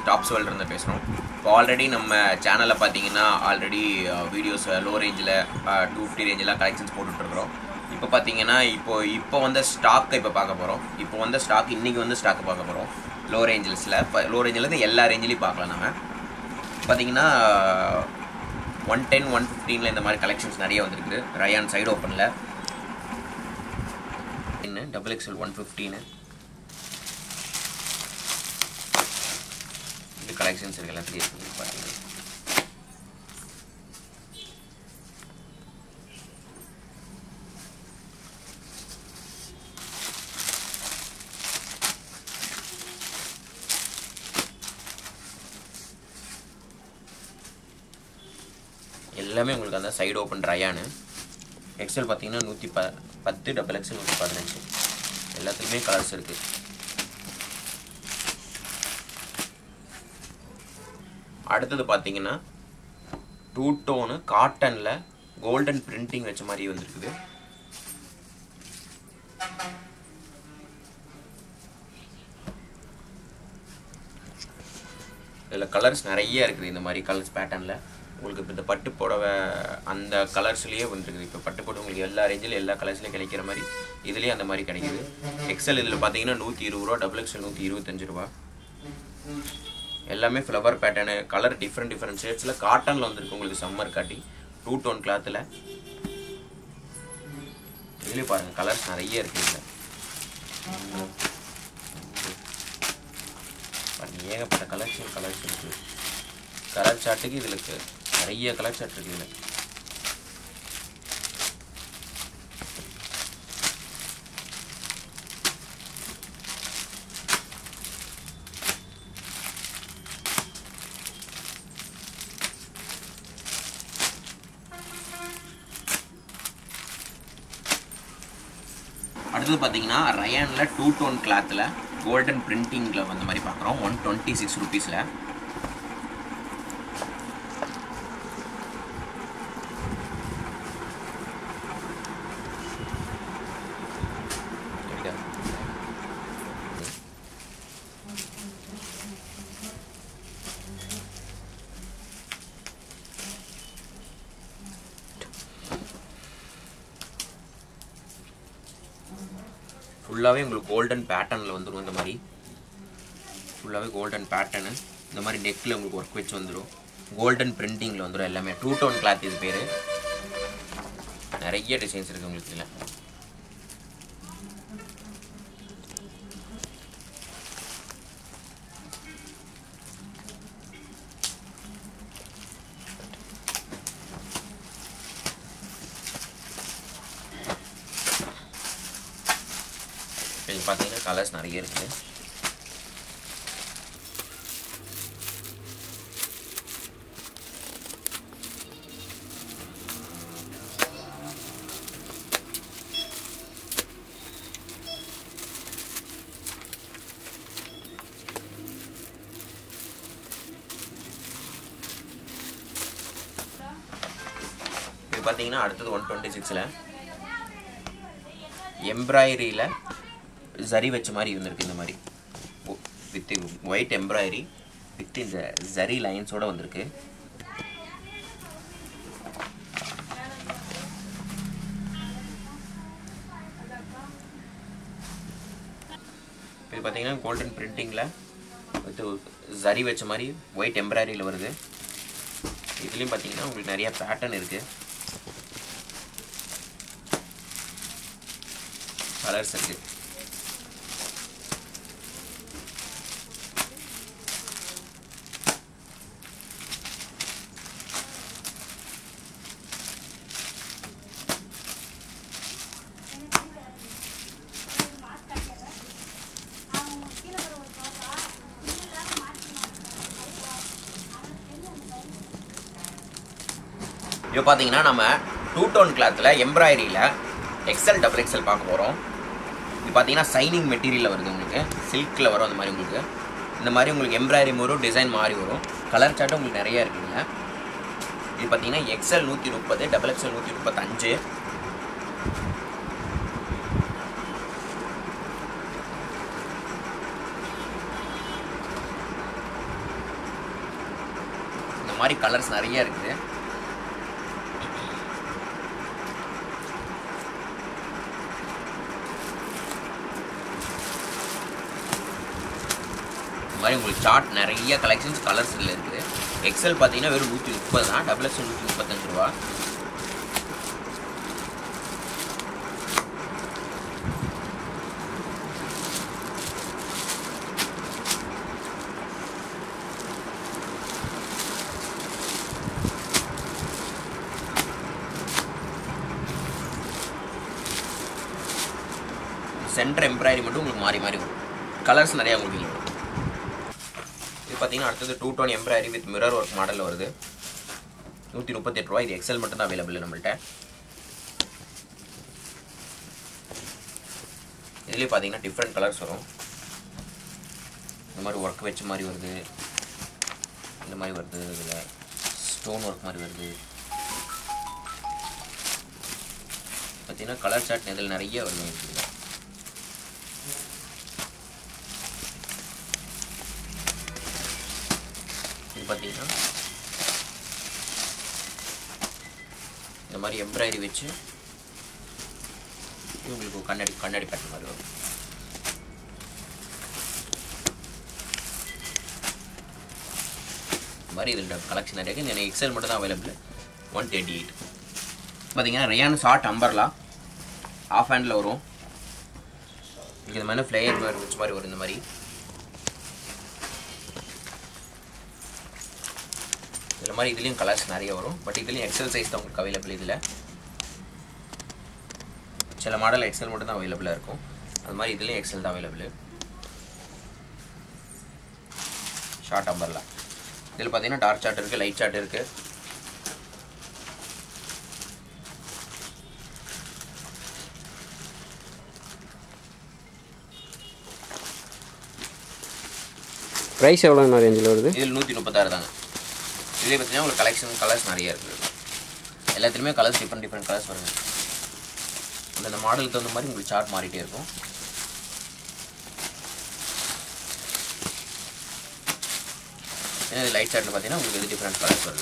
Top swell இருந்து பேசுகிறோம் இப்போ ஆல்ரெடி நம்ம சேனலில் பார்த்தீங்கன்னா ஆல்ரெடி வீடியோஸ் லோ ரேஞ்சில் டூ ஃபிஃப்டி ரேஞ்செலாம் கலெக்ஷன்ஸ் போட்டுட்ருக்குறோம் இப்போ பார்த்தீங்கன்னா இப்போ இப்போ வந்த ஸ்டாக்கை இப்போ பார்க்க போகிறோம் இப்போ வந்த ஸ்டாக் இன்றைக்கி வந்து ஸ்டாக்கை பார்க்க போகிறோம் லோ ரேஞ்சஸில் இப்போ லோ ரேஞ்சிலேருந்து எல்லா ரேஞ்சிலையும் பார்க்கலாம் நம்ம பார்த்தீங்கன்னா ஒன் டென் ஒன் ஃபிஃப்டீனில் இந்த மாதிரி கலெக்ஷன்ஸ் நிறைய வந்திருக்கு ரயான் சைடு ஓப்பனில் என்ன டபுள் எக்ஸ்எல் ஒன் ஃபிஃப்டீனு இது கலெக்ஷன்ஸ் இருக்கு எல்லாத்துலேயும் இருக்குது பார்த்தீங்கன்னா எல்லாமே உங்களுக்கு அந்த சைடு ஓப்பன் ட்ரையானு எக்ஸல் பார்த்தீங்கன்னா நூற்றி ப பத்து டபுள் எக்ஸல் நூற்றி பதினஞ்சு எல்லாத்துலேயுமே கலர்ஸ் இருக்குது அடுத்தது பார்த்தீங்கன்னா டூ டோனு காட்டனில் கோல்டன் பிரிண்டிங் வச்ச மாதிரி வந்திருக்குது இதில் கலர்ஸ் நிறைய இருக்குது இந்த மாதிரி கலர்ஸ் பேட்டர்னில் உங்களுக்கு இப்போ இந்த பட்டு புடவை அந்த கலர்ஸ்லேயே வந்துருக்குது இப்போ பட்டு புடவை உங்களுக்கு எல்லா ரேஞ்சிலும் எல்லா கலர்ஸ்லையும் கிடைக்கிற மாதிரி இதுலேயும் அந்த மாதிரி கிடைக்குது எக்ஸல் இதில் பார்த்தீங்கன்னா நூற்றி இருபது ரூபா டபுள் எக்ஸல் நூற்றி இருபத்தஞ்சு ரூபா எல்லாமே flower pattern colour different different ஷேட்ஸில் காட்டனில் வந்துருக்கு உங்களுக்கு சம்மர் காட்டி டூ டோன் கிளாத்தில் இதுலேயும் பாருங்கள் கலர்ஸ் நிறைய இருக்குது இதில் பாருங்க ஏகப்பட்ட கலெக்ஷன் கலர்ஸ் இருக்குது கலர் சார்ட்டுக்கு இதில் இருக்கு நிறைய கலர் சார்ட் இருக்குது இதில் அடுத்தது பார்த்தீங்கன்னா ரயானில் டூ டோன் கிளாத்தில் கோல்டன் பிரிண்டிங்கில் வந்த மாதிரி பார்க்குறோம் ஒன் டுவெண்ட்டி சிக்ஸ் ருபீஸில் ஃபுல்லாகவே உங்களுக்கு கோல்டன் பேட்டர்னில் வந்துடும் இந்த மாதிரி ஃபுல்லாகவே கோல்டன் பேட்டர்னு இந்த மாதிரி நெக்கில் உங்களுக்கு ஒர்க் வச்சு வந்துடும் கோல்டன் பிரிண்டிங்கில் வந்துடும் எல்லாமே டூ டோன் கிளாத் இது பேர் நிறைய டிசைன்ஸ் இருக்குது உங்களுக்கு இதில் இது பார்த்தீங்கன்னா கலர்ஸ் நிறைய இருக்குது இது பார்த்தீங்கன்னா அடுத்தது ஒன் டுவெண்ட்டி சிக்ஸில் எம்ப்ராய்டரியில் ஜரி வச்ச மாதிரி இருந்திருக்கு இந்த மாதிரி வித் ஒயிட் எம்ப்ராய்டரி வித் இந்த ஜரி லைன்ஸோட வந்திருக்கு இது பார்த்தீங்கன்னா கோல்டன் பிரிண்டிங்கில் வித் ஜரி வச்ச மாதிரி ஒயிட் எம்ப்ராய்டரியில் வருது இதுலேயும் பார்த்தீங்கன்னா உங்களுக்கு நிறைய பேட்டர்ன் இருக்குது கலர்ஸ் இருக்குது இப்போ பார்த்தீங்கன்னா நம்ம டூ டோன் கிளாத்தில் எம்ப்ராய்டரியில் எக்ஸல் டபுள் எக்ஸல் பார்க்க போகிறோம் இது பார்த்தீங்கன்னா சைனிங் மெட்டீரியலில் வருது உங்களுக்கு சில்கில் வரும் அந்த மாதிரி உங்களுக்கு இந்த மாதிரி உங்களுக்கு எம்ப்ராய்டரி வரும் டிசைன் மாறி வரும் கலர் சார்ட்டும் உங்களுக்கு நிறைய இருக்குங்க இது பார்த்தீங்கன்னா எக்ஸல் நூற்றி முப்பது டபுள் எக்ஸல் நூற்றி முப்பத்தஞ்சு மாதிரி கலர்ஸ் நிறைய இருக்குது இந்த மாதிரி உங்களுக்கு சார்ட் நிறைய கலெக்ஷன்ஸ் கலர்ஸில் இருக்குது எக்ஸல் பார்த்தீங்கன்னா வெறும் நூற்றி முப்பது தான் டபுள் எக்ஸல் நூற்றி முப்பத்தஞ்சு ரூபா சென்டர் எம்ப்ராய்டரி மட்டும் உங்களுக்கு மாறி மாறி வரும் கலர்ஸ் நிறையா உங்களுக்கு இங்க வரும் இது பார்த்தீங்கன்னா அடுத்தது two tone embroidery with mirror work மாடலில் வருது நூற்றி முப்பத்தெட்டு ரூபா இது எக்ஸல் மட்டும் தான் அவைலபிள் நம்மள்ட்ட இதுலேயே பார்த்தீங்கன்னா டிஃப்ரெண்ட் கலர்ஸ் வரும் இந்த மாதிரி ஒர்க் வச்ச மாதிரி வருது இந்த மாதிரி வருது இதில் ஸ்டோன் ஒர்க் மாதிரி வருது பார்த்தீங்கன்னா கலர் சார்ட் இதில் நிறைய வருது இதில் இது பார்த்தீங்கன்னா இந்த மாதிரி எம்ப்ராய்டரி வச்சு இது உங்களுக்கு கண்ணாடி கண்ணாடி பேட்டர்ன் மாதிரி வரும் இந்த மாதிரி இதில் கலெக்ஷன் நிறைய இருக்குது எனக்கு எக்ஸல் மட்டும் தான் அவைலபிள் ஒன் டுவெண்ட்டி எயிட் பார்த்தீங்கன்னா rayon short umbrella half handle வரும் இங்கே இந்த மாதிரி ஃப்ளேயர் வச்ச மாதிரி வரும் இந்த மாதிரி இதில் மாதிரி இதுலேயும் கலர்ஸ் நிறைய வரும் பட் இதுலேயும் எக்ஸல் சைஸ் தான் உங்களுக்கு அவைலபிள் இதில் சில மாடல் எக்ஸல் மட்டும் தான் அவைலபிளாக இருக்கும் அது மாதிரி இதுலேயும் எக்ஸல் தான் அவைலபிள் ஷார்ட் அம்பர்லாம் இதில் பார்த்தீங்கன்னா டார்க் சார்ட் இருக்குது லைட் சார்ட் இருக்குது ப்ரைஸ் எவ்வளோண்ணா ரேஞ்சில் வருது இதில் நூற்றி முப்பத்தாறு தாங்க இதுலேயே பார்த்தீங்கன்னா உங்களுக்கு கலெக்ஷன் கலர்ஸ் நிறைய இருக்குது எல்லாத்துலேயுமே கலர்ஸ் டிஃப்ரெண்ட் டிஃப்ரெண்ட் கலர்ஸ் வருங்க அந்தந்த மாடலுக்கு தகுந்த மாதிரி உங்களுக்கு சார்ட் மாறிட்டே இருக்கும் ஏன்னா இது லைட் சார்ட்டில் பார்த்தீங்கன்னா உங்களுக்கு இது டிஃப்ரெண்ட் கலர்ஸ் வருது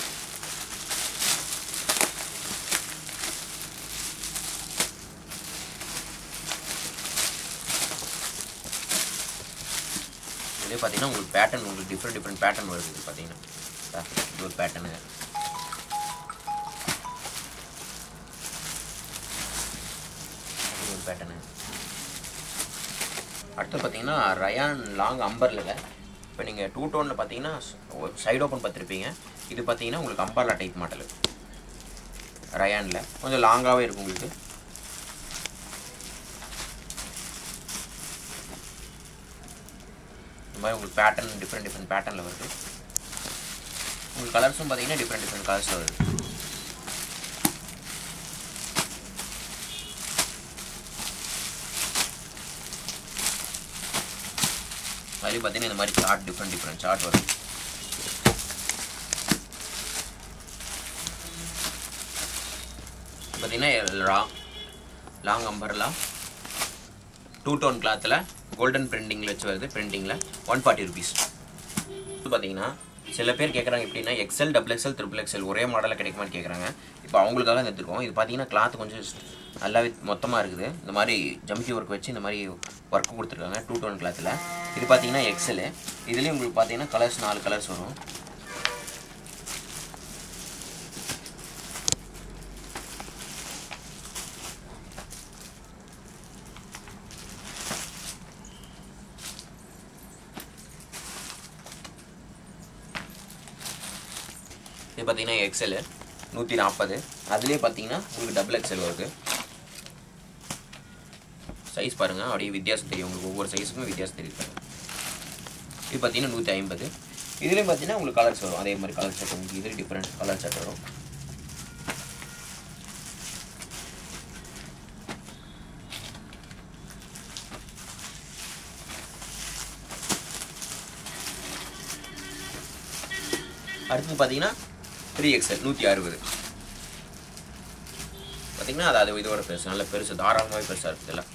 இதுலேயே பார்த்தீங்கன்னா உங்களுக்கு பேட்டர்ன் உங்களுக்கு டிஃப்ரெண்ட் டிஃப்ரெண்ட் பேட்டர்ன் வருது இது பார்த்தீங்கன்னா அஹ் இது ஒரு பேட்டர்னு இது ஒரு பேட்டர்னு அடுத்து பார்த்தீங்கன்னா ரயான் லாங் அம்பர்ல இப்போ நீங்கள் டூ டோனில் பார்த்தீங்கன்னா சைடு ஓப்பன் பார்த்துருப்பீங்க இது பார்த்தீங்கன்னா உங்களுக்கு அம்பர்லா டைப் மாடல் ரயானில் கொஞ்சம் லாங்காகவே இருக்கும் உங்களுக்கு இந்த மாதிரி உங்களுக்கு பேட்டர்ன் டிஃப்ரெண்ட் டிஃப்ரெண்ட் பேட்டர்னில் வருது உங்களுக்கு கலர்ஸும் பார்த்தீங்கன்னா டிஃப்ரெண்ட் டிஃப்ரெண்ட் கலர்ஸில் வருது அதுலேயும் பார்த்தீங்கன்னா இந்த மாதிரி சார்ட் டிஃப்ரெண்ட் டிஃப்ரெண்ட் சார்ட் வரும் பார்த்தீங்கன்னா லாங் லாங் அம்பர்லாம் டூ டோன் கிளாத்தில் கோல்டன் பிரிண்டிங்கில் வச்சு வருது பிரிண்டிங்கில் ஒன் ஃபார்ட்டி ருபீஸ் பார்த்தீங்கன்னா சில பேர் கேட்குறாங்க எப்படின்னா XL double XL triple XL ஒரே மாடலில் கிடைக்குமான்னு கேட்குறாங்க இப்போ அவங்களுக்காக எடுத்துருக்கோம் இது பார்த்தீங்கன்னா கிளாத் கொஞ்சம் நல்லாவே மொத்தமாக இருக்குது இந்த மாதிரி ஜம்கி ஒர்க் வச்சு இந்த மாதிரி ஒர்க் கொடுத்துருக்காங்க டூ டோன் கிளாத்தில் இது பார்த்தீங்கன்னா எக்ஸலு இதுலேயும் உங்களுக்கு பார்த்தீங்கன்னா கலர்ஸ் நாலு கலர்ஸ் வரும் இது பார்த்தீங்கன்னா எக்ஸல் நூற்றி நாற்பது அதுலேயே பார்த்தீங்கன்னா உங்களுக்கு டபுள் எக்ஸல் வருது சைஸ் பாருங்கள் அப்படியே வித்தியாசம் தெரியும் உங்களுக்கு ஒவ்வொரு சைஸுக்கும் வித்தியாசம் தெரியுது பாருங்க. இது பார்த்தீங்கன்னா நூற்றி ஐம்பது இதுலேயும் பார்த்தீங்கன்னா உங்களுக்கு கலர்ஸ் வரும் அதே மாதிரி கலர் சட்டை உங்களுக்கு இதில் டிஃப்ரெண்ட் கலர் சட்டை வரும் அடுத்தது பார்த்தீங்கன்னா த்ரீ எக்ஸல் நூற்றி அறுபது பார்த்தீங்கன்னா அது அது இதோட பெருசு நல்ல பெருசு தாராளமாகவே பெருசாக இருக்குது இதெல்லாம்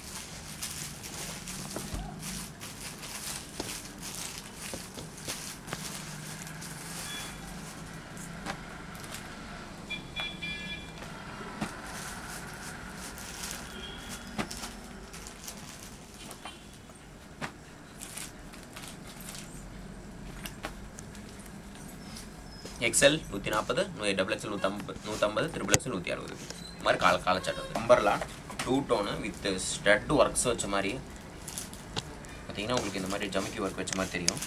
எக்ஸ்எல் நூற்றி நாற்பது டபுள் எக்ஸ்எல் நூற்றம்பது நூற்றம்பது ட்ரிபிள் எக்ஸ்எல் நூற்றி அறுபது இந்த மாதிரி கால கால சட்டை நம்பர்லாம் two tone with stud works வச்ச மாதிரி பார்த்தீங்கன்னா உங்களுக்கு இந்த மாதிரி ஜமிக்கி ஒர்க் வச்ச மாதிரி தெரியும்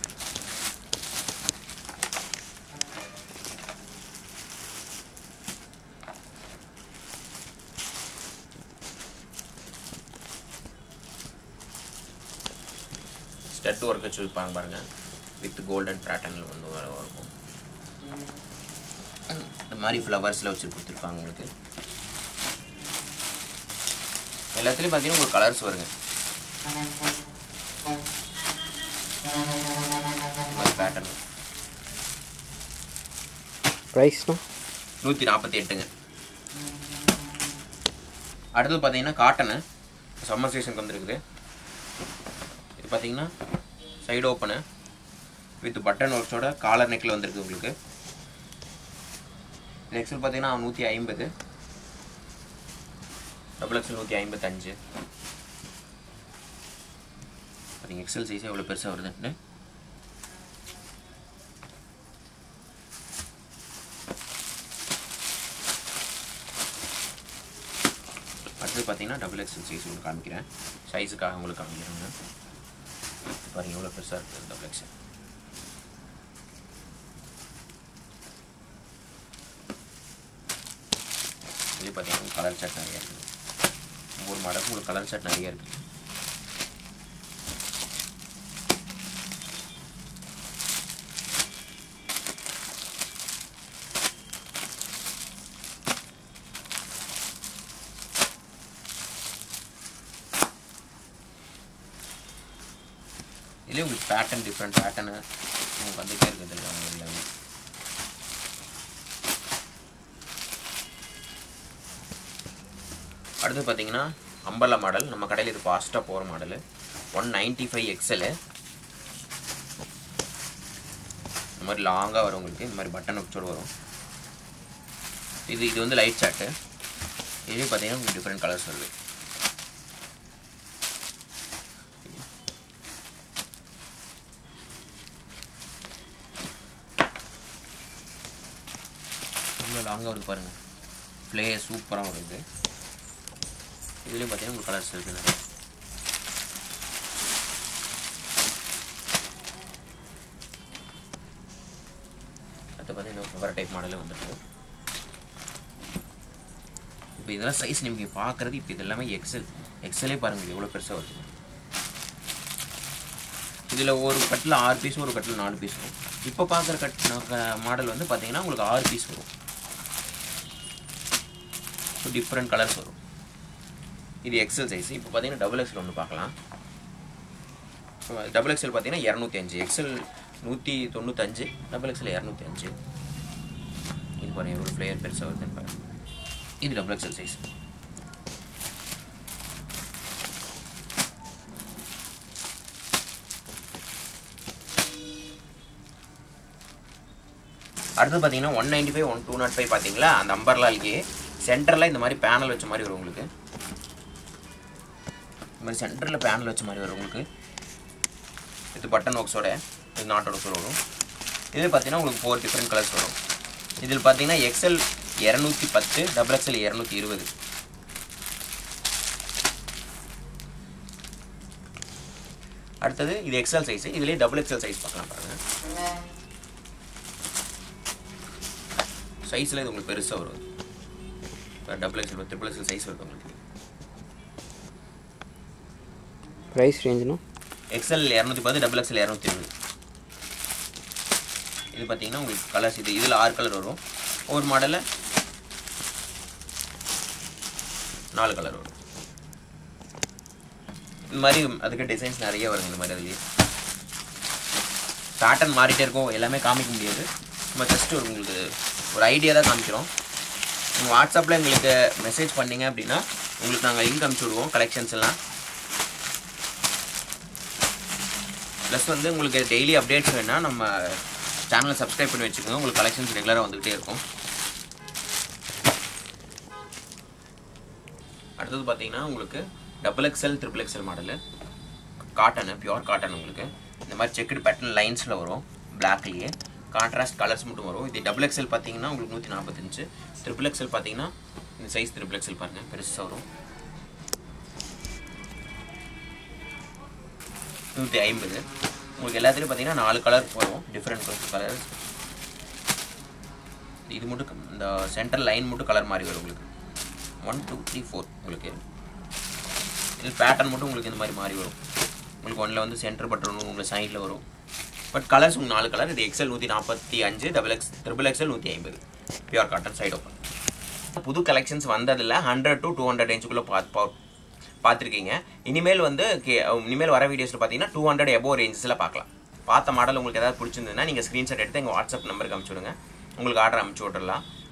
ஸ்டட் ஒர்க் வச்சு வைப்பாங்க பாருங்க வித் கோல்டன் பேட்டர்னில் வந்து வர இருக்கும் இந்த மாதிரி ஃப்ளவர்ஸில் வச்சு கொடுத்துருப்பாங்க உங்களுக்கு எல்லாத்துலேயும் பார்த்தீங்கன்னா உங்களுக்கு கலர்ஸ் வருங்க இந்த மாதிரி பேட்டர்ன் ப்ரைஸ்னா நூற்றி நாற்பத்தி எட்டுங்க அடுத்தது பார்த்தீங்கன்னா காட்டனு சம்மர் சீசனுக்கு வந்துருக்குது இது பார்த்தீங்கன்னா சைடு ஓப்பனு வித் பட்டன் ஒர்க்ஸோட காலர் நெக்கில் வந்திருக்கு உங்களுக்கு இது எக்ஸல் பார்த்தீங்கன்னா நூற்றி ஐம்பது டபுள் எக்ஸல் நூற்றி ஐம்பத்தஞ்சு பார்த்தீங்க எக்ஸல் சைஸே எவ்வளோ பெருசாக வருதுன்னு அடுத்தது பார்த்தீங்கன்னா டபுள் எக்ஸல் சைஸ் உங்களுக்கு காமிக்கிறேன் சைஸுக்காக உங்களுக்கு காமிக்கிறேங்க பாருங்க எவ்வளோ பெருசாக இருக்குது டபுள் எக்ஸல் இது பார்த்தீங்கன்னா கலர் ஷர்ட் நிறைய இருக்குது ஒவ்வொரு மாடலுக்கும் உங்களுக்கு கலர் ஷர்ட் நிறைய இருக்குது இதுலேயே உங்களுக்கு பேட்டர்ன் டிஃப்ரெண்ட் பேட்டர்னு உங்களுக்கு வந்துகிட்டே இருக்குது இதில் எல்லாமே அடுத்து பார்த்தீங்கன்னா அம்பர்லா மாடல் நம்ம கடையில் இது ஃபாஸ்ட்டாக போகிற model one ninety five XL இந்த மாதிரி லாங்காக வரும் உங்களுக்கு இந்த மாதிரி பட்டன் வச்சோடு வரும் இது இது வந்து லைட் சாட்டு இதுலேயும் பார்த்தீங்கன்னா உங்களுக்கு டிஃப்ரெண்ட் கலர்ஸ் வருது இவ்வளோ லாங்காக வருது பாருங்கள் ப்ளே சூப்பராக வருது இதுலேயும் பார்த்தீங்கன்னா உங்களுக்கு கலர்ஸ் இருக்குது நிறைய அடுத்து பார்த்தீங்கன்னா வேறு டைப் மாடலே வந்துருக்கு இப்போ இதெல்லாம் சைஸ் நீங்கள் பார்க்குறது இப்போ இது எல்லாமே எக்ஸல் எக்ஸலே பாருங்கள் எவ்வளோ பெருசாக வருது இதில் ஒரு கட்டில் ஆறு பீஸ் ஒரு கட்டில் நாலு பீஸ் வரும் இப்போ பார்க்குற கட் மாடல் வந்து பார்த்தீங்கன்னா உங்களுக்கு ஆறு பீஸ் வரும் ஸோ டிஃப்ரெண்ட் கலர்ஸ் வரும் இது எக்ஸல் சைஸ் இப்போ பார்த்தீங்கன்னா டபுள் எக்ஸல் ஒன்று பார்க்கலாம் டபுள் எக்ஸல் பார்த்தீங்கன்னா இரநூத்தி அஞ்சு எக்ஸல் நூற்றி தொண்ணூத்தஞ்சு டபுள் எக்ஸல் இரநூத்தி அஞ்சு இது பாருங்க எவ்வளோ ஃப்ளேயர் பெருசாக வருதுன்னு பாருங்க இது டபுள் எக்ஸல் சைஸ் அடுத்து பார்த்தீங்கன்னா one ninety five one two nought five பார்த்தீங்களா அந்த அம்பர்லால்கே சென்டரில் இந்த மாதிரி பேனல் வச்ச மாதிரி வரும் உங்களுக்கு இந்த மாதிரி சென்டரில் பேனல் வச்ச மாதிரி வரும் உங்களுக்கு இது பட்டன் ஒர்க்ஸோட இது நாட் ஒர்க்ஸோட வரும் இதில் பார்த்தீங்கன்னா உங்களுக்கு ஃபோர் டிஃப்ரெண்ட் கலர்ஸ் வரும் இதில் பார்த்தீங்கன்னா எக்ஸல் இரநூத்தி பத்து டபுள் எக்ஸல் இரநூத்தி இருபது அடுத்தது இது எக்ஸல் சைஸ் இதுலேயே டபுள் எக்ஸல் சைஸ் பார்க்கலாம் பாருங்கள் சைஸில் இது உங்களுக்கு பெருசாக வரும் double XL triple XL size வருது உங்களுக்கு ப்ரைஸ் ரேஞ்சுனா எக்ஸல் இரநூத்தி பத்து டபுள் எக்ஸல் இரநூத்தி இருபது இது பார்த்தீங்கன்னா உங்களுக்கு கலர்ஸ் இது இதில் ஆறு கலர் வரும் ஒவ்வொரு மாடலில் நாலு கலர் வரும் இந்த மாதிரி அதுக்கு டிசைன்ஸ் நிறைய வருங்க இந்த மாதிரி அதுலேயே பேட்டர்ன் மாறிட்டே இருக்கும் எல்லாமே காமிக்க முடியாது நம்ம ஜஸ்ட் ஒரு உங்களுக்கு ஒரு ஐடியா தான் காமிக்கிறோம் நீங்கள் வாட்ஸ்அப்பில் எங்களுக்கு மெசேஜ் பண்ணீங்க அப்படின்னா உங்களுக்கு நாங்கள் லிங்க் அனுப்பிச்சி விடுவோம் கலெக்ஷன்ஸ் எல்லாம் ப்ளஸ் வந்து உங்களுக்கு டெய்லி அப்டேட்ஸ் வேணால் நம்ம சேனலை சப்ஸ்கிரைப் பண்ணி வச்சுக்கோங்க உங்களுக்கு கலெக்ஷன்ஸ் ரெகுலராக வந்துகிட்டே இருக்கும் அடுத்தது பார்த்தீங்கன்னா உங்களுக்கு double XL triple XL model cotton pure cotton உங்களுக்கு இந்த மாதிரி செக்குடு பேட்டர்ன் லைன்ஸில் வரும் பிளாக்லேயே கான்ட்ராஸ்ட் கலர்ஸ் மட்டும் வரும் இது டபுள் எக்ஸ்எல் பார்த்தீங்கன்னா உங்களுக்கு நூற்றி நாற்பத்தஞ்சு ட்ரிபிள் எக்ஸ்எல் பார்த்தீங்கன்னா இந்த சைஸ் ட்ரிபிள் எக்ஸ்எல் பாருங்கள் பெருசாக வரும் நூற்றி ஐம்பது உங்களுக்கு எல்லாத்துலேயும் பார்த்தீங்கன்னா நாலு கலர் வரும் டிஃப்ரெண்ட் கலர்ஸ் இது மட்டும் க- இந்த சென்டர் லைன் மட்டும் கலர் மாதிரி வரும் உங்களுக்கு ஒன் டூ த்ரீ ஃபோர் உங்களுக்கு இது பேட்டர்ன் மட்டும் உங்களுக்கு இந்த மாதிரி மாறி வரும் உங்களுக்கு ஒன்றில் வந்து சென்டர் பட்டன் உங்களுக்கு சைடில் வரும் பட் கலர்ஸ் உங்களுக்கு நாலு கலர் இது எக்ஸல் நூற்றி நாற்பத்தி அஞ்சு டபுள் எக்ஸ் ட்ரிபிள் எக்ஸல் நூற்றி ஐம்பது பியூர் காட்டன் சைடு ஓப்பன் புது கலெக்ஷன்ஸ் வந்ததில் ஹண்ட்ரட் டு டூ ஹண்ட்ரட் ரேஞ்சுக்குள்ளே பார்த்து பார்த்துருக்கீங்க இனிமேல் வந்து கே- இனிமேல் வர வீடியோஸில் பார்த்தீங்கன்னா டூ ஹண்ட்ரட் எபோ ரேஞ்சஸில் பார்க்கலாம் பார்த்த மாடல் உங்களுக்கு ஏதாவது பிடிச்சிருந்ததுன்னா நீங்கள் ஸ்க்ரீன்ஷாட் எடுத்து எங்கள் வாட்ஸ்அப் நம்பருக்கு அனுப்பிச்சி விடுங்க உங்களுக்கு ஆர்டர் அனுப்பிச்சி விட்றலாம்